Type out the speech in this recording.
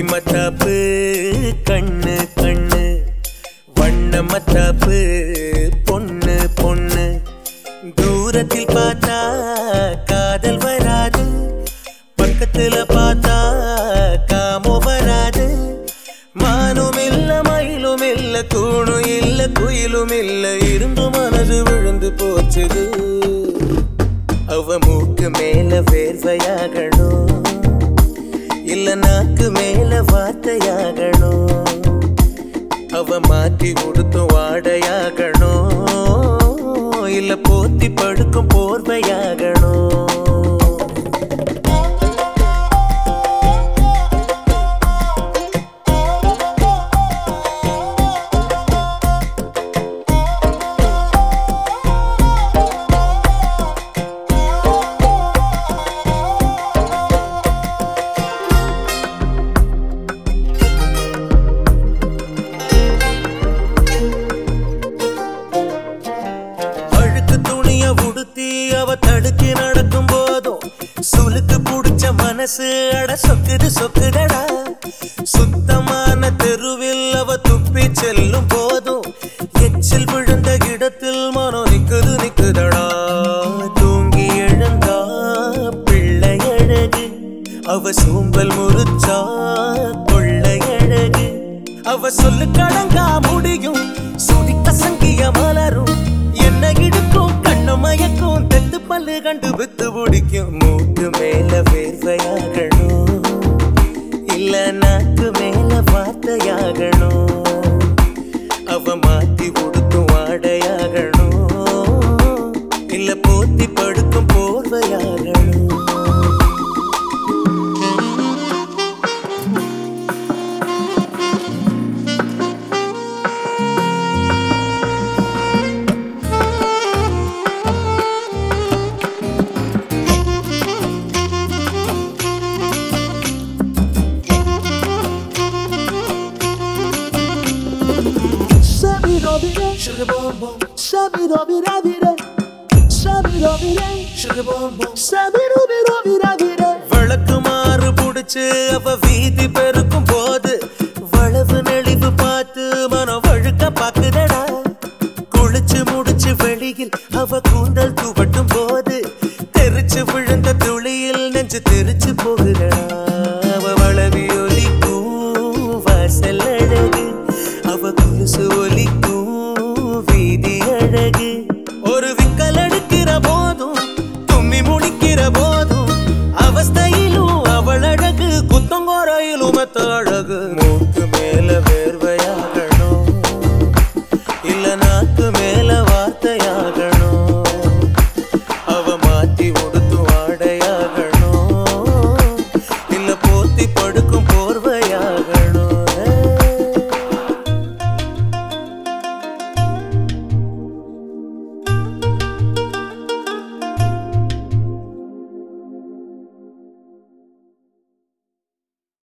மத்தாப்பு கண்ணு கண்ணு வண்ண மத்தாப்பு பொண்ணு பொண்ணு தூரத்தில் பார்த்தா காதல் வராது பக்கத்துல பார்த்தா காமோ வராது மானும் இல்ல மயிலும் இல்ல கூணும் இல்ல குயிலும் இல்ல இருந்து மனது விழுந்து போச்சுது அவ மூக்கு மேல வேர்வையாகணும் இல்ல நாக்கு மேல வார்த்தையாகணும் அவ மாற்றி உடுத்தும் வாடையாகணும் இல்ல போத்தி படுக்கும் போர்வையாகணும் அழுக்கு துணிய உடுத்தி அவ தடுக்கி நடக்கும் போதும் சுளுக்கு புடிச்ச மனசு அட சொக்குது சொக்குதடா சுத்தமான தெருவில் அவ துப்பி செல்லும் போதும் எச்சில் விழுந்த இடத்தில் மனம் நிக்குது நிக்குதடா தூங்கி எழுந்தா பிள்ளை அழகு அவ சோம்பல் முறிச்சா கொள்ளை அழகு அவ சொல்லு கடங்கா முடியும் சுடி கசங்கிய மலரும் என்ன இடுக்கும் கண்ணு மயக்கும் தெத்து பல்லு கண்டு வித்து பிடிக்கும் மூக்கு மேல வேர்வையாகணும் இல்ல நாக்கு மேல வார்த்தையாகணும் அவ மாத்தி உடுத்தும் வாடையாகணும் இல்ல போத்தி படுக்கும் போர்வையாகணும் Shabby-dobby-day, shabby-dobby-dabby-day, shabby-dobby-day, shabby-dobby-dobby-dabby-day. வழக்கு மாறு புடிச்சு அவ வீதி பெருக்கும் போது வளவு நெளிவு பார்த்து மனம் வழுக்க பாக்குதடா குளிச்சு முடிச்சு வெளியில் அவ கூந்தல் துவட்டும் போது தெரிச்சு விழுந்த துளியில் நெஞ்சு தெரிச்சு போகுதடா அவ வளவி ஒலிக்கும் வாசல் அழகு அவ குலுசு ஒலிக்கும் வீதி அழகு ஒரு விக்கல் எடுக்கிற போதும் தும்மி முடிக்கிற போதும் அவஸ்தையிலும் அவள் அழகு குத்தங்கோரையிலும் மத்த அழகு